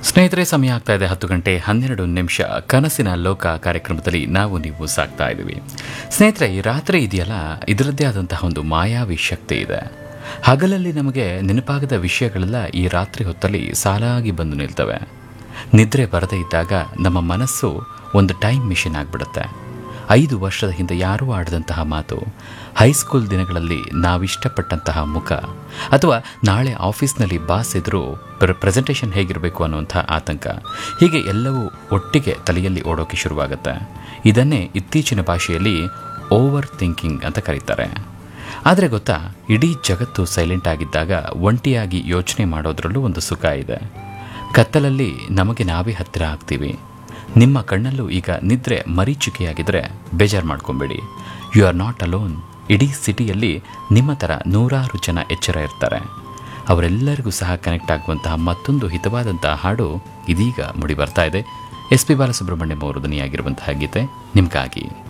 ಸ್ನೇಹಿತರೆ ಸಮಯ ಆಗ್ತಾ ಇದೆ ಹತ್ತು ಗಂಟೆ ಹನ್ನೆರಡು ನಿಮಿಷ ಕನಸಿನ ಲೋಕ ಕಾರ್ಯಕ್ರಮದಲ್ಲಿ ನಾವು ನೀವು ಸಾಕ್ತಾ ಇದ್ದೀವಿ ಸ್ನೇಹಿತರೆ ಈ ರಾತ್ರಿ ಇದೆಯಲ್ಲ ಇದರದ್ದೇ ಆದಂತಹ ಒಂದು ಮಾಯಾವಿ ಶಕ್ತಿ ಇದೆ ಹಗಲಲ್ಲಿ ನಮಗೆ ನೆನಪಾಗದ ವಿಷಯಗಳೆಲ್ಲ ಈ ರಾತ್ರಿ ಹೊತ್ತಲ್ಲಿ ಸಾಲಾಗಿ ಬಂದು ನಿಲ್ತವೆ ನಿದ್ರೆ ಬರದೇ ಇದ್ದಾಗ ನಮ್ಮ ಮನಸ್ಸು ಒಂದು ಟೈಮ್ ಮಿಷನ್ ಆಗಿಬಿಡುತ್ತೆ ಐದು ವರ್ಷದ ಹಿಂದೆ ಯಾರೂ ಆಡದಂತಹ ಮಾತು ಹೈಸ್ಕೂಲ್ ದಿನಗಳಲ್ಲಿ ನಾವಿಷ್ಟಪಟ್ಟಂತಹ ಮುಖ ಅಥವಾ ನಾಳೆ ಆಫೀಸ್ನಲ್ಲಿ ಬಾಸ್ ಎದುರು ಪ್ರೆಸೆಂಟೇಷನ್ ಹೇಗಿರಬೇಕು ಅನ್ನುವಂಥ ಆತಂಕ ಹೀಗೆ ಎಲ್ಲವೂ ಒಟ್ಟಿಗೆ ತಲೆಯಲ್ಲಿ ಓಡೋಕೆ ಶುರುವಾಗುತ್ತೆ ಇದನ್ನೇ ಇತ್ತೀಚಿನ ಭಾಷೆಯಲ್ಲಿ ಓವರ್ ಥಿಂಕಿಂಗ್ ಅಂತ ಕರೀತಾರೆ ಆದರೆ ಗೊತ್ತಾ ಇಡೀ ಜಗತ್ತು ಸೈಲೆಂಟ್ ಆಗಿದ್ದಾಗ ಒಂಟಿಯಾಗಿ ಯೋಚನೆ ಮಾಡೋದ್ರಲ್ಲೂ ಒಂದು ಸುಖ ಇದೆ ಕತ್ತಲಲ್ಲಿ ನಮಗೆ ನಾವೇ ಹತ್ತಿರ ಆಗ್ತೀವಿ ನಿಮ್ಮ ಕಣ್ಣಲ್ಲೂ ಈಗ ನಿದ್ರೆ ಮರೀಚಿಕೆಯಾಗಿದ್ದರೆ ಬೇಜಾರು ಮಾಡ್ಕೊಬೇಡಿ ಯು ಆರ್ ನಾಟ್ ಅಲೋನ್ ಇಡೀ ಸಿಟಿಯಲ್ಲಿ ನಿಮ್ಮ ಥರ ನೂರಾರು ಜನ ಎಚ್ಚರ ಇರ್ತಾರೆ ಅವರೆಲ್ಲರಿಗೂ ಸಹ ಕನೆಕ್ಟ್ ಆಗುವಂತಹ ಮತ್ತೊಂದು ಹಿತವಾದಂತಹ ಹಾಡು ಇದೀಗ ಮುಡಿ ಬರ್ತಾ ಇದೆ ಎಸ್ ಪಿ ಬಾಲಸುಬ್ರಹ್ಮಣ್ಯಂ ಅವರು ಧ್ವನಿಯಾಗಿರುವಂತಹ ಗೀತೆ ನಿಮಗಾಗಿ